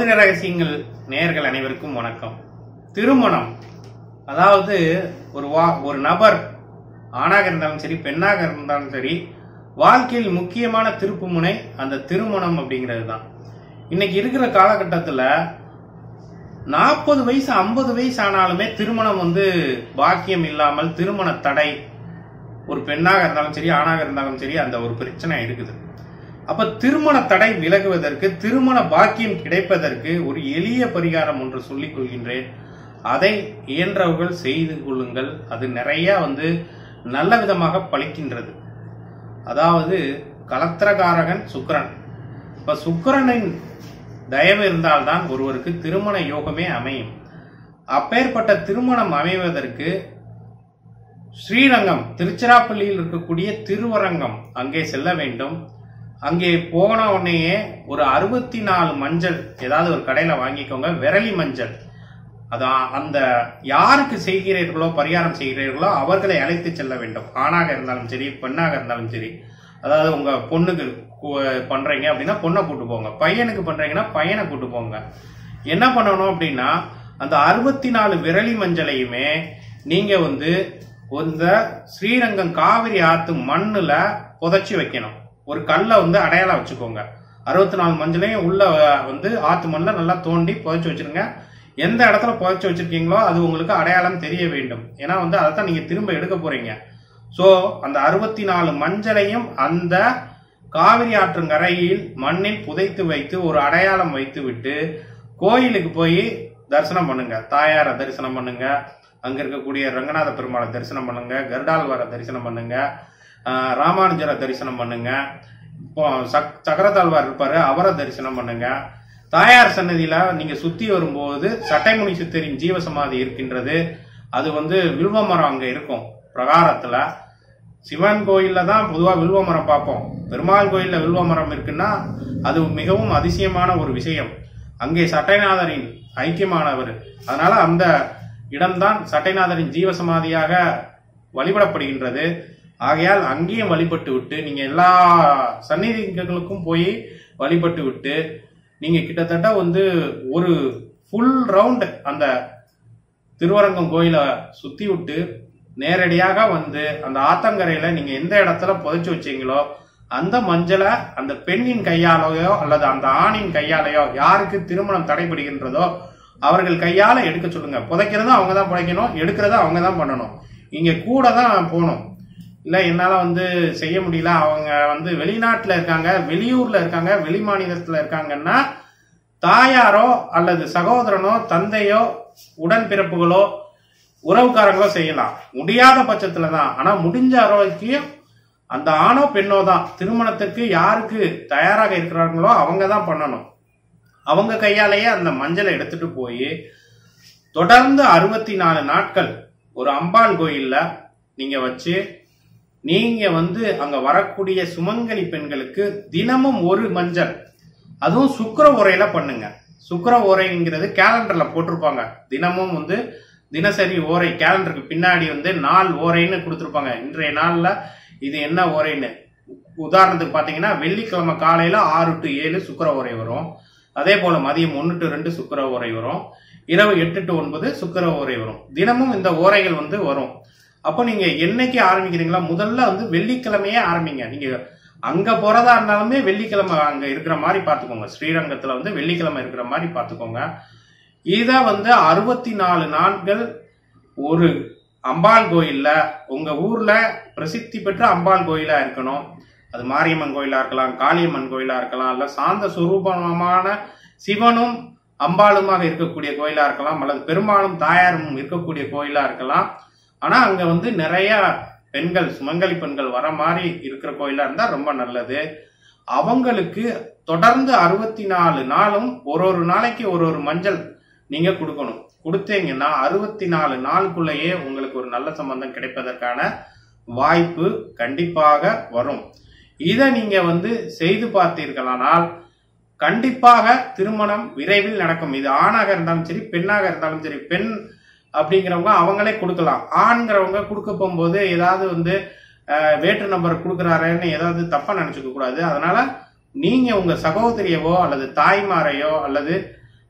ஜோதிட ரகசியங்கள் நேயர்கள் அனைவருக்கும் வணக்கம் திருமணம் அதாவது ஒரு வா ஒரு நபர் ஆணாக இருந்தாலும் சரி பெண்ணாக இருந்தாலும் சரி வாழ்க்கையில் முக்கியமான திருப்பு முனை அந்த திருமணம் அப்படிங்கிறது தான் இன்னைக்கு இருக்கிற காலகட்டத்தில் நாற்பது வயசு ஐம்பது வயசு ஆனாலுமே திருமணம் வந்து பாக்கியம் இல்லாமல் திருமண தடை ஒரு பெண்ணாக இருந்தாலும் சரி ஆணாக இருந்தாலும் சரி அந்த ஒரு பிரச்சனை இருக்குது அப்ப திருமண தடை விலகுவதற்கு திருமண பாக்கியம் கிடைப்பதற்கு ஒரு எளிய பரிகாரம் ஒன்று சொல்லிக் கொள்கின்றேன் அதை இயன்றவர்கள் செய்து கொள்ளுங்கள் அது நிறைய வந்து நல்ல விதமாக பலிக்கின்றது அதாவது கலத்திரகாரகன் சுக்கிரன் இப்ப சுக்கிரனின் தயவு இருந்தால்தான் ஒருவருக்கு திருமண யோகமே அமையும் அப்பேற்பட்ட திருமணம் அமைவதற்கு ஸ்ரீரங்கம் திருச்சிராப்பள்ளியில் இருக்கக்கூடிய திருவரங்கம் அங்கே செல்ல வேண்டும் அங்கே போன உடனேயே ஒரு அறுபத்தி நாலு மஞ்சள் ஏதாவது ஒரு கடையில வாங்கிக்கோங்க விரலி மஞ்சள் அதான் அந்த யாருக்கு செய்கிறீர்களோ பரிகாரம் செய்கிறீர்களோ அவர்களை அழைத்து செல்ல வேண்டும் ஆணாக இருந்தாலும் சரி பெண்ணாக இருந்தாலும் சரி அதாவது உங்க பொண்ணுக்கு கு- பண்றீங்க அப்படின்னா பொண்ணை கூட்டு போங்க பையனுக்கு பண்றீங்கன்னா பையனை கூட்டு போங்க என்ன பண்ணணும் அப்படின்னா அந்த அறுபத்தி நாலு விரலி மஞ்சளையுமே நீங்க வந்து இந்த ஸ்ரீரங்கம் காவிரி ஆத்து மண்ணுல புதைச்சி வைக்கணும் ஒரு கல்லை வந்து அடையாளம் வச்சுக்கோங்க அறுபத்தி நாலு மஞ்சளையும் உள்ள வந்து ஆத்து மண்ணில் நல்லா தோண்டி புதைச்சி வச்சிருங்க எந்த இடத்துல புதைச்சி வச்சிருக்கீங்களோ அது உங்களுக்கு அடையாளம் தெரிய வேண்டும் ஏன்னா வந்து அதை தான் நீங்க திரும்ப எடுக்க போறீங்க சோ அந்த அறுபத்தி நாலு மஞ்சளையும் அந்த காவிரி ஆற்றங்கரையில் மண்ணில் புதைத்து வைத்து ஒரு அடையாளம் வைத்து விட்டு கோயிலுக்கு போய் தரிசனம் பண்ணுங்க தாயாரை தரிசனம் பண்ணுங்க அங்க இருக்கக்கூடிய ரங்கநாத பெருமாளை தரிசனம் பண்ணுங்க கருடாழ்வாரை தரிசனம் பண்ணுங்க ஆஹ் ராமானுஜரை தரிசனம் பண்ணுங்க இப்போ சக் சக்கரத்தாழ்வார் இருப்பாரு அவரை தரிசனம் பண்ணுங்க தாயார் சன்னதியில நீங்க சுத்தி வரும்போது சட்டைமுனி சித்தரின் ஜீவசமாதி இருக்கின்றது அது வந்து வில்வ மரம் அங்க இருக்கும் பிரகாரத்துல சிவன் கோயில்ல தான் பொதுவா வில்வ மரம் பார்ப்போம் பெருமாள் கோயில்ல வில்வ மரம் இருக்குன்னா அது மிகவும் அதிசயமான ஒரு விஷயம் அங்கே சட்டைநாதரின் ஐக்கியமானவர் அதனால அந்த இடம்தான் சட்டைநாதரின் ஜீவசமாதியாக வழிபடப்படுகின்றது ஆகையால் அங்கேயும் வழிபட்டு விட்டு நீங்க எல்லா சந்நிதிகளுக்கும் போய் வழிபட்டு விட்டு நீங்க கிட்டத்தட்ட வந்து ஒரு ஃபுல் ரவுண்ட் அந்த திருவரங்கம் கோயிலை சுத்தி விட்டு நேரடியாக வந்து அந்த ஆத்தங்கரையில நீங்க எந்த இடத்துல புதைச்சு வச்சீங்களோ அந்த மஞ்சளை அந்த பெண்ணின் கையாலேயோ அல்லது அந்த ஆணின் கையாலேயோ யாருக்கு திருமணம் தடைபடுகின்றதோ அவர்கள் கையால எடுக்க சொல்லுங்க புதைக்கிறதும் அவங்க தான் புதைக்கணும் எடுக்கிறதும் அவங்க தான் பண்ணணும் இங்க கூட தான் போகணும் இல்ல என்னால வந்து செய்ய முடியல அவங்க வந்து வெளிநாட்டுல இருக்காங்க வெளியூர்ல இருக்காங்க வெளி மாநிலத்துல இருக்காங்கன்னா தாயாரோ அல்லது சகோதரனோ தந்தையோ உடன்பிறப்புகளோ உறவுக்காரங்களோ செய்யலாம் முடியாத பட்சத்துல தான் ஆனா முடிஞ்ச அளவுக்கு அந்த ஆணோ பெண்ணோ தான் திருமணத்துக்கு யாருக்கு தயாராக இருக்கிறார்களோ அவங்க தான் பண்ணணும் அவங்க கையாலேயே அந்த மஞ்சளை எடுத்துட்டு போய் தொடர்ந்து அறுபத்தி நாலு நாட்கள் ஒரு அம்பாள் கோயில்ல நீங்க வச்சு நீங்க வந்து அங்க வரக்கூடிய சுமங்கலி பெண்களுக்கு தினமும் ஒரு மஞ்சள் அதுவும் சுக்கிர உரையில பண்ணுங்க சுக்கிர உரைங்கிறது கேலண்டர்ல போட்டிருப்பாங்க தினமும் வந்து தினசரி ஓரை கேலண்டருக்கு பின்னாடி வந்து நாள் ஓரைன்னு கொடுத்துருப்பாங்க இன்றைய நாள்ல இது என்ன ஓரைன்னு உதாரணத்துக்கு பாத்தீங்கன்னா வெள்ளிக்கிழமை காலையில ஆறு டு ஏழு சுக்கிர உரை வரும் அதே போல மதியம் ஒன்று டு ரெண்டு சுக்கிர உரை வரும் இரவு எட்டு டு ஒன்பது சுக்கிர உரை வரும் தினமும் இந்த ஓரைகள் வந்து வரும் அப்போ நீங்க என்னைக்கு ஆரம்பிக்கிறீங்களா முதல்ல வந்து வெள்ளிக்கிழமையே ஆரம்பிங்க நீங்க அங்க போறதா இருந்தாலுமே வெள்ளிக்கிழமை அங்க இருக்கிற மாதிரி பாத்துக்கோங்க ஸ்ரீரங்கத்துல வந்து வெள்ளிக்கிழமை இருக்கிற மாதிரி பாத்துக்கோங்க இத வந்து அறுபத்தி நாலு நாட்கள் ஒரு அம்பாள் கோயில்ல உங்க ஊர்ல பிரசித்தி பெற்ற அம்பாள் கோயிலா இருக்கணும் அது மாரியம்மன் கோயிலா இருக்கலாம் காளியம்மன் கோயிலா இருக்கலாம் இல்ல சாந்த சுரூபமான சிவனும் அம்பாளுமாக இருக்கக்கூடிய கோயிலா இருக்கலாம் அல்லது பெருமாளும் தாயாரும் இருக்கக்கூடிய கோயிலா இருக்கலாம் ஆனா அங்க வந்து நிறைய பெண்கள் சுமங்கலி பெண்கள் வர மாதிரி இருக்கிற கோயிலா இருந்தா ரொம்ப நல்லது அவங்களுக்கு தொடர்ந்து அறுபத்தி நாலு நாளும் ஒரு ஒரு நாளைக்கு ஒரு ஒரு மஞ்சள் நீங்க கொடுக்கணும் கொடுத்தீங்கன்னா அறுபத்தி நாலு நாளுக்குள்ளேயே உங்களுக்கு ஒரு நல்ல சம்பந்தம் கிடைப்பதற்கான வாய்ப்பு கண்டிப்பாக வரும் இதை நீங்க வந்து செய்து பார்த்தீர்களானால் கண்டிப்பாக திருமணம் விரைவில் நடக்கும் இது ஆணாக இருந்தாலும் சரி பெண்ணாக இருந்தாலும் சரி பெண் அப்படிங்கிறவங்க அவங்களே கொடுக்கலாம் ஆண்கிறவங்க கொடுக்க போகும்போது ஏதாவது வந்து அஹ், வேற்று நம்பர் கொடுக்குறாருன்னு ஏதாவது தப்பா நினைச்சுக்க கூடாது அதனால நீங்க உங்க சகோதரியவோ அல்லது தாய்மாரையோ அல்லது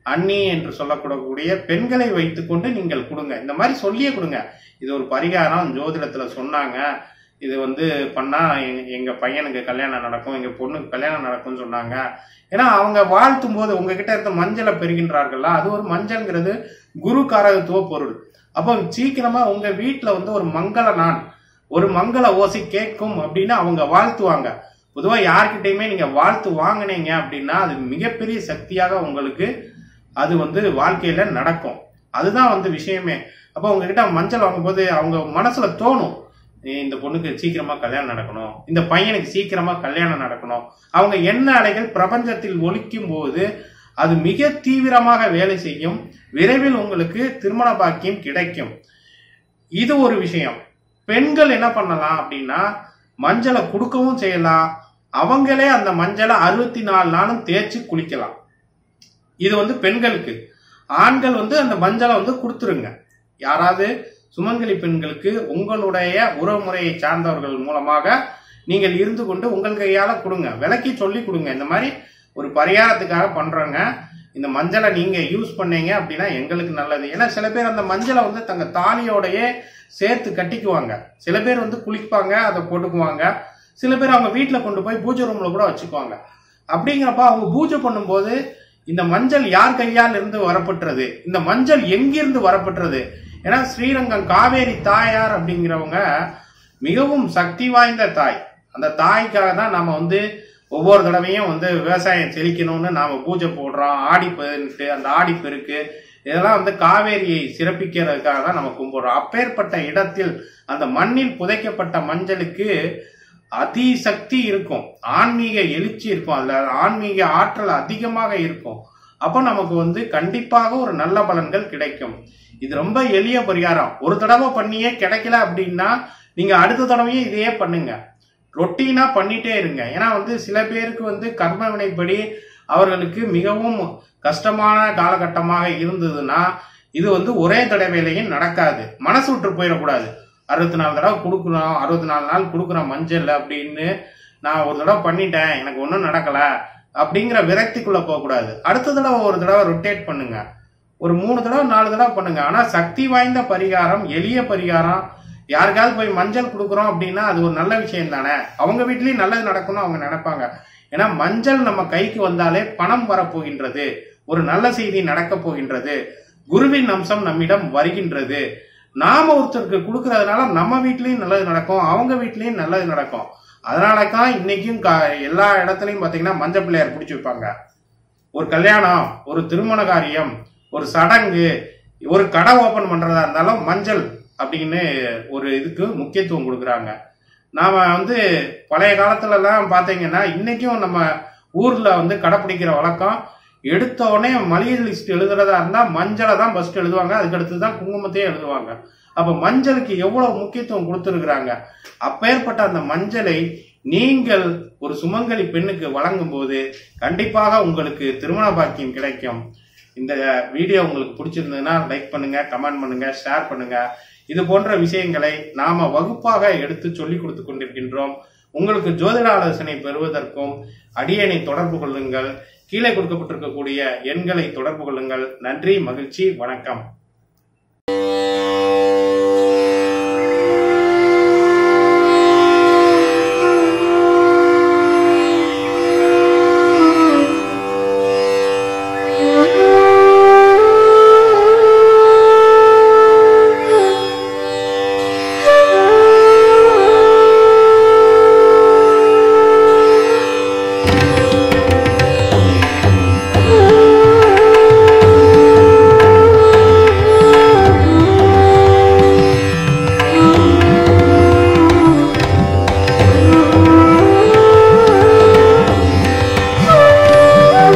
அண்ணி என்று சொல்லக்கூடக்கூடிய பெண்களை வைத்துக்கொண்டு நீங்கள் கொடுங்க இந்த மாதிரி சொல்லியே கொடுங்க இது ஒரு பரிகாரம் ஜோதிடத்துல சொன்னாங்க இது வந்து பண்ணா எங்க- எங்க பையனுக்கு கல்யாணம் நடக்கும் எங்க பொண்ணுக்கு கல்யாணம் நடக்கும்னு சொன்னாங்க ஏன்னா அவங்க வாழ்த்தும் போது உங்ககிட்ட இருந்த மஞ்சளை பெறுகின்றார்களா அது ஒரு மஞ்சள்ங்கிறது குரு காரகத்துவ பொருள் அப்போ சீக்கிரமா உங்க வீட்டுல வந்து ஒரு மங்கள நாள் ஒரு மங்கள ஓசை கேட்கும் அப்படின்னு அவங்க வாழ்த்துவாங்க பொதுவா யார்கிட்டயுமே நீங்க வாழ்த்து வாங்குனீங்க அப்படின்னா அது மிகப்பெரிய சக்தியாக உங்களுக்கு அது வந்து வாழ்க்கையில நடக்கும் அதுதான் வந்து விஷயமே அப்போ உங்ககிட்ட மஞ்சள் வாங்கும்போது அவங்க மனசுல தோணும் "ஏய், இந்த பொண்ணுக்கு சீக்கிரமா கல்யாணம் நடக்கணும் இந்த பையனுக்கு சீக்கிரமா கல்யாணம் நடக்கணும் அவங்க எண்ண அலைகள் பிரபஞ்சத்தில் ஒலிக்கும் போது அது மிக தீவிரமாக வேலை செய்யும் விரைவில் உங்களுக்கு திருமண பாக்கியம் கிடைக்கும் இது ஒரு விஷயம் பெண்கள் என்ன பண்ணலாம் அப்படின்னா மஞ்சளை கொடுக்கவும் செய்யலாம் அவங்களே அந்த மஞ்சளை அறுபத்தி நாலு நாளும் தேய்ச்சி குளிக்கலாம் இது வந்து பெண்களுக்கு ஆண்கள் வந்து அந்த மஞ்சளை வந்து கொடுத்துருங்க யாராவது சுமங்கலி பெண்களுக்கு உங்களுடைய உறவுமுறையை சார்ந்தவர்கள் மூலமாக நீங்கள் இருந்து கொண்டு உங்கள் கையால கொடுங்க விலக்கி சொல்லி கொடுங்க இந்த மாதிரி ஒரு பரிகாரத்துக்காக பண்றோங்க இந்த மஞ்சளை நீங்க யூஸ் பண்ணீங்க அப்படின்னா எங்களுக்கு நல்லது ஏன்னா சில பேர் அந்த மஞ்சளை வந்து தங்க தாலியோடயே சேர்த்து கட்டிக்குவாங்க சில பேர் வந்து குளிப்பாங்க அதை போட்டுக்குவாங்க சில பேர் அவங்க வீட்டில் கொண்டு போய் பூஜை ரூம்ல கூட வச்சுக்குவாங்க அப்படிங்கிறப்ப அவங்க பூஜை பண்ணும்போது இந்த மஞ்சள் யார் கையால் இருந்து வரப்பட்டது இந்த மஞ்சள் எங்கிருந்து வரப்பட்டது ஏன்னா ஸ்ரீரங்கம் காவேரி தாயார் அப்படிங்கிறவங்க மிகவும் சக்தி வாய்ந்த தாய் அந்த தாய்க்காக தான் நாம வந்து ஒவ்வொரு தடவையும் வந்து விவசாயம் செழிக்கணும்னு நாம பூஜை போடுறோம் ஆடி பதினெட்டு அந்த ஆடி பெருக்கு இதெல்லாம் வந்து காவேரியை சிறப்பிக்கிறதுக்காக தான் நம்ம கும்பிடுறோம் அப்பேற்பட்ட இடத்தில் அந்த மண்ணில் புதைக்கப்பட்ட மஞ்சளுக்கு அதிசக்தி இருக்கும் ஆன்மீக எழுச்சி இருக்கும் அதுல ஆன்மீக ஆற்றல் அதிகமாக இருக்கும் அப்போ நமக்கு வந்து கண்டிப்பாக ஒரு நல்ல பலன்கள் கிடைக்கும் இது ரொம்ப எளிய பரிகாரம் ஒரு தடவை பண்ணியே கிடைக்கல அப்படின்னா நீங்க அடுத்த தடவையும் இதையே பண்ணுங்க ரொட்டீனா பண்ணிட்டே இருங்க ஏன்னா வந்து சில பேருக்கு வந்து கர்ம வினைப்படி அவர்களுக்கு மிகவும் கஷ்டமான காலகட்டமாக இருந்ததுன்னா இது வந்து ஒரே தடவையிலையும் நடக்காது மனசு விட்டு போயிடக்கூடாது அறுபத்தி நாலு தடவை கொடுக்குறோம் அறுபத்தி நாலு நாள் கொடுக்குறோம் மஞ்சள் அப்படின்னு நான் ஒரு தடவை பண்ணிட்டேன் எனக்கு ஒன்றும் நடக்கல அப்படிங்கிற விரக்திக்குள்ள போகக்கூடாது அடுத்த தடவை ஒரு தடவை ரொட்டேட் பண்ணுங்க ஒரு மூணு தடவை நாலு தடவை பண்ணுங்க ஆனா சக்தி வாய்ந்த பரிகாரம் எளிய பரிகாரம் யாருக்காவது போய் மஞ்சள் கொடுக்குறோம் அப்படின்னா அது ஒரு நல்ல விஷயம் தானே அவங்க வீட்லயும் நல்லது நடக்கணும்னு அவங்க நினைப்பாங்க ஏன்னா மஞ்சள் நம்ம கைக்கு வந்தாலே பணம் வரப்போகின்றது ஒரு நல்ல செய்தி நடக்க போகின்றது குருவின் அம்சம் நம்மிடம் வருகின்றது நாம ஒருத்தருக்கு கொடுக்கறதுனால நம்ம வீட்லயும் நல்லது நடக்கும் அவங்க வீட்லயும் நல்லது நடக்கும் அதனால தான் இன்னைக்கும் கா- எல்லா இடத்துலயும் பாத்தீங்கன்னா மஞ்சள் பிள்ளையார் பிடிச்சி வைப்பாங்க ஒரு கல்யாணம் ஒரு திருமண காரியம் ஒரு சடங்கு ஒரு கடை ஓபன் பண்றதா இருந்தாலும் மஞ்சள் அப்படின்னு ஒரு இதுக்கு முக்கியத்துவம் கொடுக்குறாங்க நாம வந்து பழைய காலத்துல எல்லாம் பாத்தீங்கன்னா இன்னைக்கும் நம்ம ஊர்ல வந்து கடைப்பிடிக்கிற வழக்கம் எடுத்த உடனே மளிகை லிஸ்ட் எழுதுறதா இருந்தா மஞ்சளை தான் ஃபர்ஸ்ட் எழுதுவாங்க அதுக்கடுத்து தான் குங்குமத்தையே எழுதுவாங்க அப்ப மஞ்சளுக்கு எவ்வளவு முக்கியத்துவம் கொடுத்துருக்குறாங்க அப்பேற்பட்ட அந்த மஞ்சளை நீங்கள் ஒரு சுமங்கலி பெண்ணுக்கு வழங்கும் போது கண்டிப்பாக உங்களுக்கு திருமண பாக்கியம் கிடைக்கும் இந்த வீடியோ உங்களுக்கு பிடிச்சிருந்ததுன்னா லைக் பண்ணுங்க கமெண்ட் பண்ணுங்க ஷேர் பண்ணுங்க இது போன்ற விஷயங்களை நாம வகுப்பாக எடுத்து சொல்லிக் கொடுத்து கொண்டிருக்கின்றோம் உங்களுக்கு ஜோதிட ஆலோசனை பெறுவதற்கும் அடியனை தொடர்பு கொள்ளுங்கள் கீழே கொடுக்கப்பட்டிருக்கக்கூடிய எண்களை தொடர்பு கொள்ளுங்கள் நன்றி மகிழ்ச்சி வணக்கம்